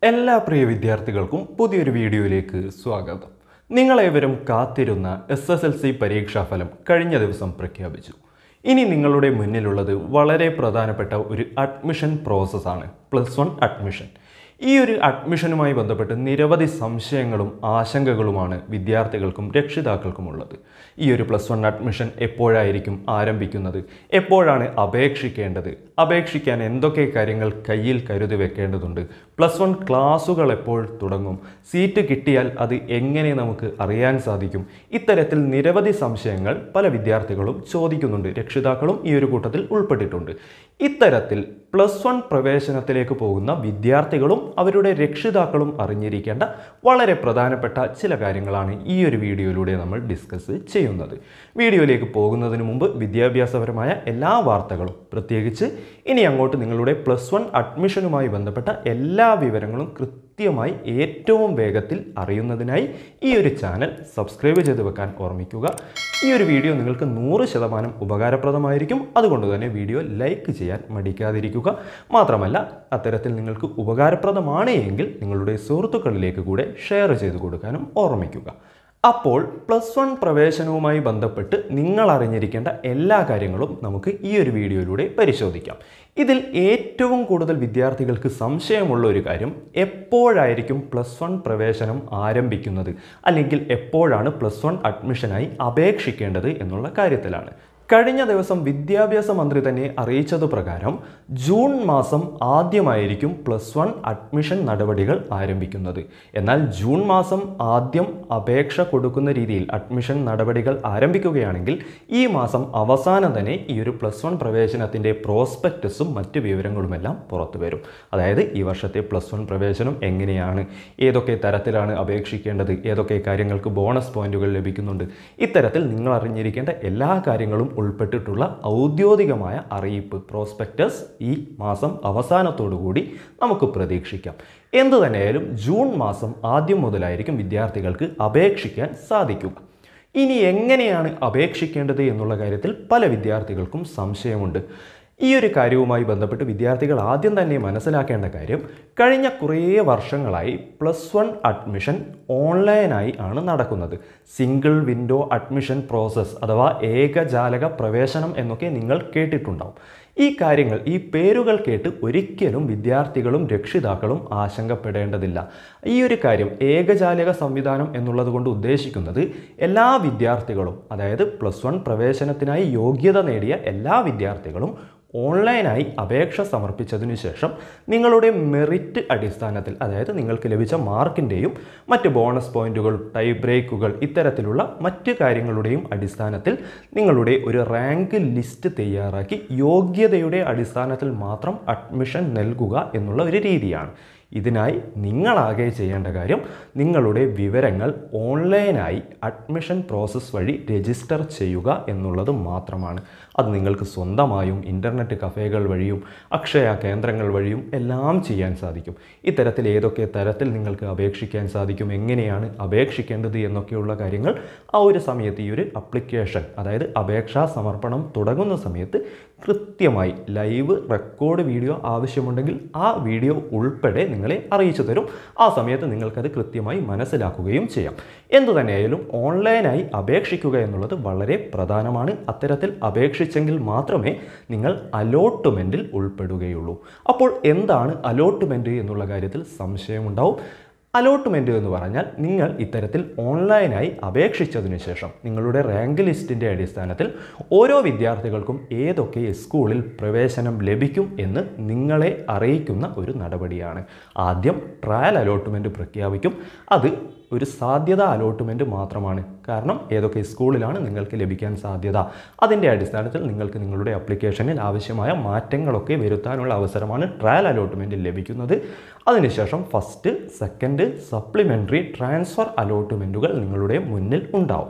എല്ലാ പ്രിയ വിദ്യാർത്ഥികൾക്കും പുതിയൊരു വീഡിയോയിലേക്ക് സ്വാഗതം നിങ്ങളേവരും കാത്തിരുന്ന എസ് എസ് എൽ സി പരീക്ഷാഫലം കഴിഞ്ഞ ദിവസം പ്രഖ്യാപിച്ചു ഇനി നിങ്ങളുടെ മുന്നിലുള്ളത് വളരെ പ്രധാനപ്പെട്ട ഒരു അഡ്മിഷൻ പ്രോസസ്സാണ് പ്ലസ് വൺ അഡ്മിഷൻ ഈ ഒരു അഡ്മിഷനുമായി ബന്ധപ്പെട്ട് നിരവധി സംശയങ്ങളും ആശങ്കകളുമാണ് വിദ്യാർത്ഥികൾക്കും രക്ഷിതാക്കൾക്കും ഉള്ളത് ഈ ഒരു പ്ലസ് വൺ അഡ്മിഷൻ എപ്പോഴായിരിക്കും ആരംഭിക്കുന്നത് എപ്പോഴാണ് അപേക്ഷിക്കേണ്ടത് അപേക്ഷിക്കാൻ എന്തൊക്കെ കാര്യങ്ങൾ കയ്യിൽ കരുതി വെക്കേണ്ടതുണ്ട് പ്ലസ് വൺ ക്ലാസ്സുകൾ എപ്പോൾ തുടങ്ങും സീറ്റ് കിട്ടിയാൽ അത് എങ്ങനെ നമുക്ക് അറിയാൻ സാധിക്കും ഇത്തരത്തിൽ നിരവധി സംശയങ്ങൾ പല വിദ്യാർത്ഥികളും ചോദിക്കുന്നുണ്ട് രക്ഷിതാക്കളും ഈ ഒരു കൂട്ടത്തിൽ ഉൾപ്പെട്ടിട്ടുണ്ട് ഇത്തരത്തിൽ പ്ലസ് വൺ പ്രവേശനത്തിലേക്ക് പോകുന്ന വിദ്യാർത്ഥികളും അവരുടെ രക്ഷിതാക്കളും അറിഞ്ഞിരിക്കേണ്ട വളരെ പ്രധാനപ്പെട്ട ചില കാര്യങ്ങളാണ് ഈ ഒരു വീഡിയോയിലൂടെ നമ്മൾ ഡിസ്കസ് ചെയ്യുന്നത് വീഡിയോയിലേക്ക് പോകുന്നതിന് മുമ്പ് വിദ്യാഭ്യാസപരമായ എല്ലാ വാർത്തകളും പ്രത്യേകിച്ച് ഇനി അങ്ങോട്ട് നിങ്ങളുടെ പ്ലസ് വൺ അഡ്മിഷനുമായി ബന്ധപ്പെട്ട എല്ലാ വിവരങ്ങളും കൃത്യമായി ഏറ്റവും വേഗത്തിൽ അറിയുന്നതിനായി ഈ ഒരു ചാനൽ സബ്സ്ക്രൈബ് ചെയ്ത് വെക്കാൻ ഓർമ്മിക്കുക ഈ ഒരു വീഡിയോ നിങ്ങൾക്ക് നൂറ് ശതമാനം ഉപകാരപ്രദമായിരിക്കും അതുകൊണ്ട് തന്നെ വീഡിയോ ലൈക്ക് ചെയ്യാൻ മടിക്കാതിരിക്കുക മാത്രമല്ല അത്തരത്തിൽ നിങ്ങൾക്ക് ഉപകാരപ്രദമാണ് എങ്കിൽ നിങ്ങളുടെ സുഹൃത്തുക്കളിലേക്ക് കൂടെ ഷെയർ ചെയ്ത് കൊടുക്കാനും ഓർമ്മിക്കുക അപ്പോൾ പ്ലസ് വൺ പ്രവേശനവുമായി ബന്ധപ്പെട്ട് നിങ്ങൾ അറിഞ്ഞിരിക്കേണ്ട എല്ലാ കാര്യങ്ങളും നമുക്ക് ഈ ഒരു വീഡിയോയിലൂടെ പരിശോധിക്കാം ഇതിൽ ഏറ്റവും കൂടുതൽ വിദ്യാർത്ഥികൾക്ക് സംശയമുള്ള ഒരു കാര്യം എപ്പോഴായിരിക്കും പ്ലസ് വൺ പ്രവേശനം ആരംഭിക്കുന്നത് അല്ലെങ്കിൽ എപ്പോഴാണ് പ്ലസ് വൺ അഡ്മിഷനായി അപേക്ഷിക്കേണ്ടത് എന്നുള്ള കാര്യത്തിലാണ് കഴിഞ്ഞ ദിവസം വിദ്യാഭ്യാസ മന്ത്രി തന്നെ അറിയിച്ചത് പ്രകാരം ജൂൺ മാസം ആദ്യമായിരിക്കും പ്ലസ് വൺ അഡ്മിഷൻ നടപടികൾ ആരംഭിക്കുന്നത് എന്നാൽ ജൂൺ മാസം ആദ്യം അപേക്ഷ കൊടുക്കുന്ന രീതിയിൽ അഡ്മിഷൻ നടപടികൾ ആരംഭിക്കുകയാണെങ്കിൽ ഈ മാസം അവസാനം തന്നെ ഈ ഒരു പ്ലസ് വൺ പ്രവേശനത്തിൻ്റെ പ്രോസ്പെക്ടസും മറ്റ് വിവരങ്ങളുമെല്ലാം പുറത്തു വരും അതായത് ഈ വർഷത്തെ പ്ലസ് വൺ പ്രവേശനം എങ്ങനെയാണ് ഏതൊക്കെ തരത്തിലാണ് അപേക്ഷിക്കേണ്ടത് ഏതൊക്കെ കാര്യങ്ങൾക്ക് ബോണസ് പോയിന്റുകൾ ലഭിക്കുന്നുണ്ട് ഇത്തരത്തിൽ നിങ്ങൾ അറിഞ്ഞിരിക്കേണ്ട എല്ലാ കാര്യങ്ങളും ഉൾപ്പെട്ടിട്ടുള്ള ഔദ്യോഗികമായ അറിയിപ്പ് പ്രോസ്പെക്ടസ് ഈ മാസം അവസാനത്തോടു കൂടി നമുക്ക് പ്രതീക്ഷിക്കാം എന്തു തന്നെയായാലും ജൂൺ മാസം ആദ്യം മുതലായിരിക്കും വിദ്യാർത്ഥികൾക്ക് അപേക്ഷിക്കാൻ സാധിക്കുക ഇനി എങ്ങനെയാണ് അപേക്ഷിക്കേണ്ടത് എന്നുള്ള കാര്യത്തിൽ പല വിദ്യാർത്ഥികൾക്കും സംശയമുണ്ട് ഈ ഒരു കാര്യവുമായി ബന്ധപ്പെട്ട് വിദ്യാർത്ഥികൾ ആദ്യം തന്നെ മനസ്സിലാക്കേണ്ട കാര്യം കഴിഞ്ഞ കുറേ വർഷങ്ങളായി പ്ലസ് വൺ അഡ്മിഷൻ ഓൺലൈനായി ആണ് നടക്കുന്നത് സിംഗിൾ വിൻഡോ അഡ്മിഷൻ പ്രോസസ്സ് അഥവാ ഏകജാലക പ്രവേശനം എന്നൊക്കെ നിങ്ങൾ കേട്ടിട്ടുണ്ടാവും ഈ കാര്യങ്ങൾ ഈ പേരുകൾ കേട്ട് ഒരിക്കലും വിദ്യാർത്ഥികളും രക്ഷിതാക്കളും ആശങ്കപ്പെടേണ്ടതില്ല ഈ ഒരു കാര്യം ഏകജാലക സംവിധാനം എന്നുള്ളത് കൊണ്ട് ഉദ്ദേശിക്കുന്നത് എല്ലാ വിദ്യാർത്ഥികളും അതായത് പ്ലസ് വൺ പ്രവേശനത്തിനായി യോഗ്യത നേടിയ എല്ലാ വിദ്യാർത്ഥികളും ഓൺലൈനായി അപേക്ഷ സമർപ്പിച്ചതിനു ശേഷം നിങ്ങളുടെ മെറിറ്റ് അടിസ്ഥാനത്തിൽ അതായത് നിങ്ങൾക്ക് ലഭിച്ച മാർക്കിൻ്റെയും മറ്റ് ബോണസ് പോയിന്റുകൾ ടൈ ബ്രേക്കുകൾ ഇത്തരത്തിലുള്ള മറ്റ് കാര്യങ്ങളുടെയും അടിസ്ഥാനത്തിൽ നിങ്ങളുടെ ഒരു റാങ്ക് ലിസ്റ്റ് തയ്യാറാക്കി യോഗ്യതയുടെ അടിസ്ഥാനത്തിൽ മാത്രം അഡ്മിഷൻ നൽകുക എന്നുള്ള ഒരു രീതിയാണ് ഇതിനായി നിങ്ങളാകെ ചെയ്യേണ്ട കാര്യം നിങ്ങളുടെ വിവരങ്ങൾ ഓൺലൈനായി അഡ്മിഷൻ പ്രോസസ്സ് വഴി രജിസ്റ്റർ ചെയ്യുക എന്നുള്ളത് മാത്രമാണ് അത് നിങ്ങൾക്ക് സ്വന്തമായും ഇൻ്റർനെറ്റ് കഫേകൾ വഴിയും അക്ഷയ കേന്ദ്രങ്ങൾ വഴിയും എല്ലാം ചെയ്യാൻ സാധിക്കും ഇത്തരത്തിൽ ഏതൊക്കെ തരത്തിൽ നിങ്ങൾക്ക് അപേക്ഷിക്കാൻ സാധിക്കും എങ്ങനെയാണ് അപേക്ഷിക്കേണ്ടത് എന്നൊക്കെയുള്ള കാര്യങ്ങൾ ആ ഒരു സമയത്ത് ഈ ഒരു അപ്ലിക്കേഷൻ അതായത് അപേക്ഷാ സമർപ്പണം തുടങ്ങുന്ന സമയത്ത് കൃത്യമായി ലൈവ് റെക്കോർഡ് വീഡിയോ ആവശ്യമുണ്ടെങ്കിൽ ആ വീഡിയോ ഉൾപ്പെടെ നിങ്ങളെ അറിയിച്ചു തരും ആ സമയത്ത് നിങ്ങൾക്കത് കൃത്യമായി മനസ്സിലാക്കുകയും ചെയ്യാം എന്തു തന്നെയായാലും ഓൺലൈനായി അപേക്ഷിക്കുക എന്നുള്ളത് വളരെ പ്രധാനമാണ് അത്തരത്തിൽ അപേക്ഷിച്ചെങ്കിൽ മാത്രമേ നിങ്ങൾ അലോട്ട്മെൻറ്റിൽ ഉൾപ്പെടുകയുള്ളൂ അപ്പോൾ എന്താണ് അലോട്ട്മെൻറ്റ് എന്നുള്ള കാര്യത്തിൽ സംശയമുണ്ടാവും അലോട്ട്മെൻറ്റ് എന്ന് പറഞ്ഞാൽ നിങ്ങൾ ഇത്തരത്തിൽ ഓൺലൈനായി അപേക്ഷിച്ചതിന് ശേഷം നിങ്ങളുടെ റാങ്ക് ലിസ്റ്റിൻ്റെ അടിസ്ഥാനത്തിൽ ഓരോ വിദ്യാർത്ഥികൾക്കും ഏതൊക്കെ സ്കൂളിൽ പ്രവേശനം ലഭിക്കും എന്ന് നിങ്ങളെ അറിയിക്കുന്ന ഒരു നടപടിയാണ് ആദ്യം ട്രയൽ അലോട്ട്മെൻറ്റ് പ്രഖ്യാപിക്കും അത് ഒരു സാധ്യത അലോട്ട്മെൻറ്റ് മാത്രമാണ് കാരണം ഏതൊക്കെ സ്കൂളിലാണ് നിങ്ങൾക്ക് ലഭിക്കാൻ സാധ്യത അതിൻ്റെ അടിസ്ഥാനത്തിൽ നിങ്ങൾക്ക് നിങ്ങളുടെ അപ്ലിക്കേഷനിൽ ആവശ്യമായ മാറ്റങ്ങളൊക്കെ വരുത്താനുള്ള അവസരമാണ് ട്രയൽ അലോട്ട്മെൻറ്റ് ലഭിക്കുന്നത് അതിനുശേഷം ഫസ്റ്റ് സെക്കൻഡ് സപ്ലിമെൻ്ററി ട്രാൻസ്ഫർ അലോട്ട്മെൻറ്റുകൾ നിങ്ങളുടെ മുന്നിൽ ഉണ്ടാവും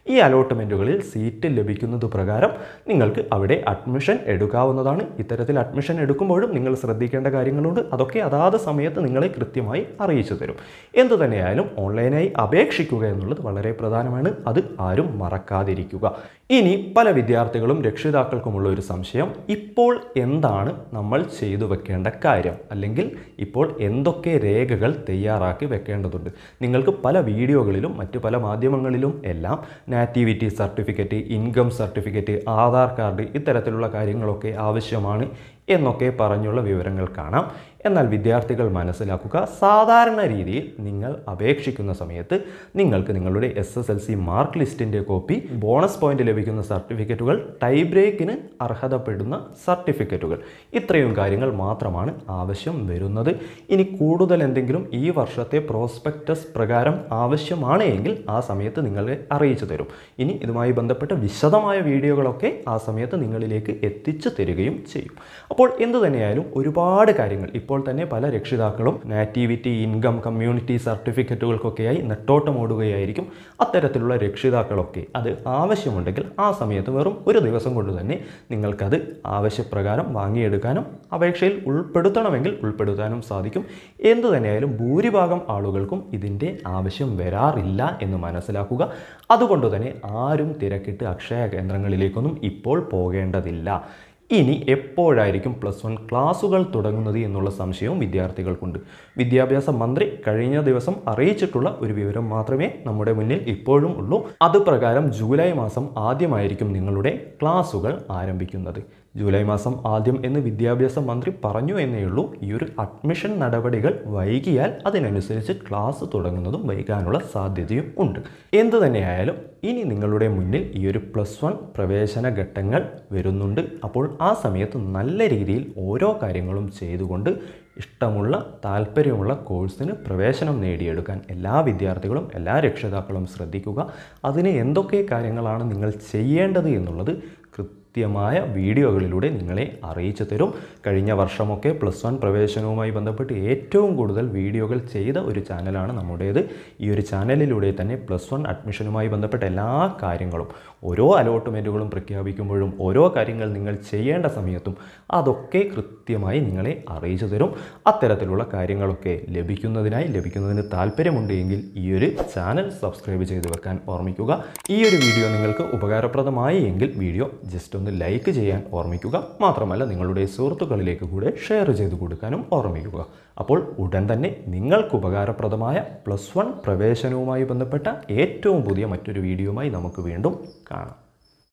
ഈ അലോട്ട്മെൻറ്റുകളിൽ സീറ്റ് ലഭിക്കുന്നത് പ്രകാരം നിങ്ങൾക്ക് അവിടെ അഡ്മിഷൻ എടുക്കാവുന്നതാണ് ഇത്തരത്തിൽ അഡ്മിഷൻ എടുക്കുമ്പോഴും നിങ്ങൾ ശ്രദ്ധിക്കേണ്ട കാര്യങ്ങളുണ്ട് അതൊക്കെ അതാത് സമയത്ത് നിങ്ങളെ കൃത്യമായി അറിയിച്ചു തരും എന്തു തന്നെയായാലും ഓൺലൈനായി അപേക്ഷിക്കുക എന്നുള്ളത് വളരെ പ്രധാനമാണ് അത് ആരും മറക്കാതിരിക്കുക ഇനി പല വിദ്യാർത്ഥികളും രക്ഷിതാക്കൾക്കുമുള്ള ഒരു സംശയം ഇപ്പോൾ എന്താണ് നമ്മൾ ചെയ്തു വെക്കേണ്ട കാര്യം അല്ലെങ്കിൽ ഇപ്പോൾ എന്തൊക്കെ രേഖകൾ തയ്യാറാക്കി വെക്കേണ്ടതുണ്ട് നിങ്ങൾക്ക് പല വീഡിയോകളിലും മറ്റു പല മാധ്യമങ്ങളിലും എല്ലാം nativity certificate income certificate Aadhaar card ഇത്തരത്തിലുള്ള കാര്യങ്ങളൊക്കെ ആവശ്യമാണ് എന്നൊക്കെ പറഞ്ഞുള്ള വിവരങ്ങൾ കാണാം എന്നാൽ വിദ്യാർത്ഥികൾ മനസ്സിലാക്കുക സാധാരണ രീതിയിൽ നിങ്ങൾ അപേക്ഷിക്കുന്ന സമയത്ത് നിങ്ങൾക്ക് നിങ്ങളുടെ S S L C mark ലിസ്റ്റിൻ്റെ കോപ്പി ബോണസ് പോയിന്റ് ലഭിക്കുന്ന സർട്ടിഫിക്കറ്റുകൾ ടൈ ബ്രേക്കിന് അർഹതപ്പെടുന്ന സർട്ടിഫിക്കറ്റുകൾ ഇത്രയും കാര്യങ്ങൾ മാത്രമാണ് ആവശ്യം വരുന്നത് ഇനി കൂടുതൽ എന്തെങ്കിലും ഈ വർഷത്തെ പ്രോസ്പെക്ടസ് പ്രകാരം ആവശ്യമാണ് എങ്കിൽ ആ സമയത്ത് നിങ്ങളെ അറിയിച്ചു തരും ഇനി ഇതുമായി ബന്ധപ്പെട്ട വിശദമായ വീഡിയോകളൊക്കെ ആ സമയത്ത് നിങ്ങളിലേക്ക് എത്തിച്ചു തരികയും ചെയ്യും അപ്പോൾ എന്തു തന്നെയായാലും ഒരുപാട് കാര്യങ്ങൾ ഇപ്പോൾ തന്നെ പല രക്ഷിതാക്കളും നാറ്റിവിറ്റി ഇൻകം കമ്മ്യൂണിറ്റി സർട്ടിഫിക്കറ്റുകൾക്കൊക്കെയായി നെട്ടോട്ടം ഓടുകയായിരിക്കും അത്തരത്തിലുള്ള രക്ഷിതാക്കളൊക്കെ അത് ആവശ്യമുണ്ടെങ്കിൽ ആ സമയത്ത് വെറും ഒരു ദിവസം കൊണ്ട് തന്നെ നിങ്ങൾക്കത് ആവശ്യപ്രകാരം വാങ്ങിയെടുക്കാനും അപേക്ഷയിൽ ഉൾപ്പെടുത്തണമെങ്കിൽ ഉൾപ്പെടുത്താനും സാധിക്കും എന്തു തന്നെയായാലും ഭൂരിഭാഗം ആളുകൾക്കും ഇതിൻ്റെ ആവശ്യം വരാറില്ല എന്ന് മനസ്സിലാക്കുക അതുകൊണ്ട് തന്നെ ആരും തിരക്കിട്ട് അക്ഷയ കേന്ദ്രങ്ങളിലേക്കൊന്നും ഇപ്പോൾ പോകേണ്ടതില്ല ഇനി എപ്പോഴായിരിക്കും പ്ലസ് വൺ ക്ലാസുകൾ തുടങ്ങുന്നത് എന്നുള്ള സംശയവും വിദ്യാർത്ഥികൾക്കുണ്ട് വിദ്യാഭ്യാസ മന്ത്രി കഴിഞ്ഞ ദിവസം അറിയിച്ചിട്ടുള്ള ഒരു വിവരം മാത്രമേ നമ്മുടെ മുന്നിൽ ഇപ്പോഴും ഉള്ളൂ അത് പ്രകാരം ജൂലൈ മാസം ആദ്യമായിരിക്കും നിങ്ങളുടെ ക്ലാസുകൾ ആരംഭിക്കുന്നത് ജൂലൈ മാസം ആദ്യം എന്ന് വിദ്യാഭ്യാസ മന്ത്രി പറഞ്ഞു എന്നേ ഉള്ളൂ ഈ ഒരു അഡ്മിഷൻ നടപടികൾ വൈകിയാൽ അതിനനുസരിച്ച് ക്ലാസ് തുടങ്ങുന്നതും വൈകാനുള്ള സാധ്യതയും ഉണ്ട് എന്തു തന്നെയായാലും ഇനി നിങ്ങളുടെ മുന്നിൽ ഈ ഒരു പ്ലസ് വൺ പ്രവേശന ഘട്ടങ്ങൾ വരുന്നുണ്ട് അപ്പോൾ ആ സമയത്ത് നല്ല രീതിയിൽ ഓരോ കാര്യങ്ങളും ചെയ്തുകൊണ്ട് ഇഷ്ടമുള്ള താല്പര്യമുള്ള കോഴ്സിന് പ്രവേശനം നേടിയെടുക്കാൻ എല്ലാ വിദ്യാർത്ഥികളും എല്ലാ രക്ഷിതാക്കളും ശ്രദ്ധിക്കുക അതിന് എന്തൊക്കെ കാര്യങ്ങളാണ് നിങ്ങൾ ചെയ്യേണ്ടത് എന്നുള്ളത് കൃത്യമായ വീഡിയോകളിലൂടെ നിങ്ങളെ അറിയിച്ചു തരും കഴിഞ്ഞ വർഷമൊക്കെ പ്ലസ് വൺ പ്രവേശനവുമായി ബന്ധപ്പെട്ട് ഏറ്റവും കൂടുതൽ വീഡിയോകൾ ചെയ്ത ഒരു ചാനലാണ് നമ്മുടേത് ഈ ഒരു ചാനലിലൂടെ തന്നെ പ്ലസ് വൺ അഡ്മിഷനുമായി ബന്ധപ്പെട്ട എല്ലാ കാര്യങ്ങളും ഓരോ അലോട്ട്മെൻറ്റുകളും പ്രഖ്യാപിക്കുമ്പോഴും ഓരോ കാര്യങ്ങൾ നിങ്ങൾ ചെയ്യേണ്ട സമയത്തും അതൊക്കെ കൃത്യമായി നിങ്ങളെ അറിയിച്ചു തരും അത്തരത്തിലുള്ള കാര്യങ്ങളൊക്കെ ലഭിക്കുന്നതിനായി ലഭിക്കുന്നതിന് താല്പര്യമുണ്ട് എങ്കിൽ ഈ ഒരു ചാനൽ സബ്സ്ക്രൈബ് ചെയ്ത് വെക്കാൻ ഓർമ്മിക്കുക ഈ ഒരു വീഡിയോ നിങ്ങൾക്ക് ഉപകാരപ്രദമായി എങ്കിൽ വീഡിയോ ജസ്റ്റ് ഒന്ന് ലൈക്ക് ചെയ്യാൻ ഓർമ്മിക്കുക മാത്രമല്ല നിങ്ങളുടെ സുഹൃത്തുക്കളിലേക്ക് കൂടെ ഷെയർ ചെയ്ത് കൊടുക്കാനും ഓർമ്മിക്കുക അപ്പോൾ ഉടൻ തന്നെ നിങ്ങൾക്ക് ഉപകാരപ്രദമായ പ്ലസ് വൺ പ്രവേശനവുമായി ബന്ധപ്പെട്ട ഏറ്റവും പുതിയ മറ്റൊരു വീഡിയോയുമായി നമുക്ക് വീണ്ടും കാണാം